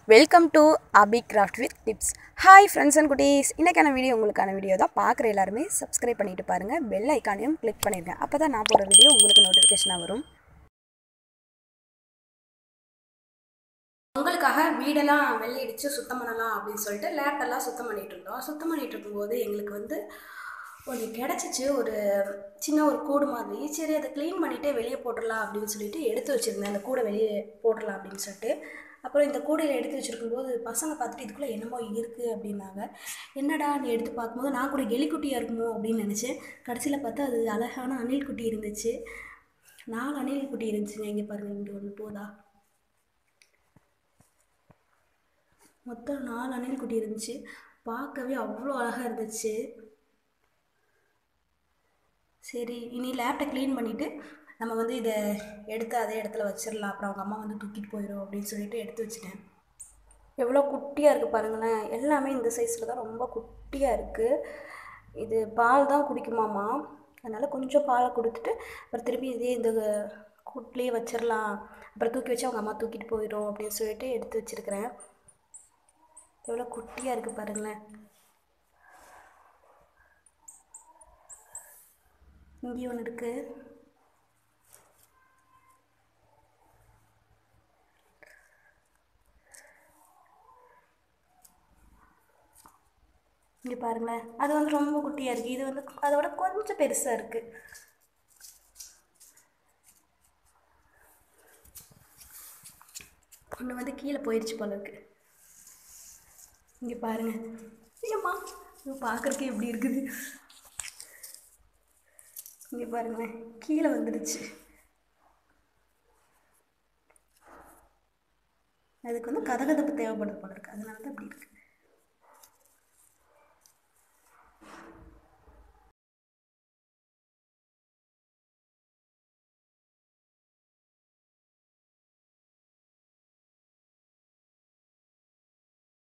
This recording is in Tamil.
welcome to Abhi craft with tips hi friends and குட்டீஸ் இன்றைக்கான வீடியோ உங்களுக்கான வீடியோ தான் பார்க்குற எல்லாருமே சப்ஸ்கிரைப் பண்ணிட்டு பாருங்கள் பெல் ஐக்கானையும் கிளிக் பண்ணிடுங்க அப்போ தான் நான் போடுற வீடியோ உங்களுக்கு நோட்டிஃபிகேஷனாக வரும் உங்களுக்காக வீடெல்லாம் வெள்ளையடிச்சு சுத்தம் பண்ணலாம் அப்படின்னு சொல்லிட்டு லேட்டெல்லாம் சுத்தம் பண்ணிட்டு இருந்தோம் சுத்தம் பண்ணிட்டு இருக்கும்போது எங்களுக்கு வந்து ஒன்று கிடச்சிச்சு ஒரு சின்ன ஒரு கூடு மாதிரி சரி அதை க்ளீன் பண்ணிவிட்டு வெளியே போட்டுடலாம் அப்படின்னு சொல்லிட்டு எடுத்து வச்சுருந்தேன் அந்த கூடை வெளியே போட்டுடலாம் அப்படின்னு சொல்லிட்டு அப்புறம் இந்த கூடையில் எடுத்து வச்சுருக்கும்போது பசங்க பார்த்துட்டு இதுக்குள்ளே என்னமோ இருக்குது அப்படின்னாங்க என்னடா நீ எடுத்து பார்க்கும்போது நான் கூட எலிக்குட்டியாக இருக்குமோ அப்படின்னு நினச்சேன் கடைசியில் பார்த்தா அது அழகான அணில் குட்டி இருந்துச்சு நாலு அணில் குட்டி இருந்துச்சுங்க இங்கே பாருங்கள் இங்கே ஒன்று போதா மொத்தம் நாலு அணில் குட்டி இருந்துச்சு பார்க்கவே அவ்வளோ அழகாக இருந்துச்சு சரி இனி லேப்டை க்ளீன் பண்ணிவிட்டு நம்ம வந்து இதை எடுத்து அதே இடத்துல வச்சிடலாம் அப்புறம் அவங்க அம்மா வந்து தூக்கிட்டு போயிடும் அப்படின்னு சொல்லிட்டு எடுத்து வச்சுட்டேன் எவ்வளோ குட்டியாக இருக்குது பாருங்களேன் எல்லாமே இந்த சைஸில் தான் ரொம்ப குட்டியாக இருக்குது இது பால் தான் குடிக்குமாமா அதனால் கொஞ்சம் பாலை கொடுத்துட்டு அப்புறம் திருப்பி இதே இந்த கூட்டிலே வச்சிடலாம் அப்புறம் தூக்கி வச்சு அவங்க அம்மா தூக்கிட்டு போயிடும் அப்படின்னு சொல்லிட்டு எடுத்து வச்சுருக்கிறேன் எவ்வளோ குட்டியாக இருக்குது பாருங்களேன் இங்கேயும் ஒன்று இருக்குது இங்கே பாருங்களேன் அது வந்து ரொம்ப குட்டியாக இருக்குது இது வந்து அதோட கொஞ்சம் பெருசாக இருக்குது ஒன்று வந்து கீழே போயிடுச்சு போல இருக்கு இங்கே பாருங்க ஏம்மா இது பார்க்குறக்கே எப்படி இருக்குது இங்கே பாருங்களேன் கீழே வந்துடுச்சு அதுக்கு வந்து கதகதப்பு தேவைப்படுது போல இருக்கு அதனால தான் அப்படி இருக்கு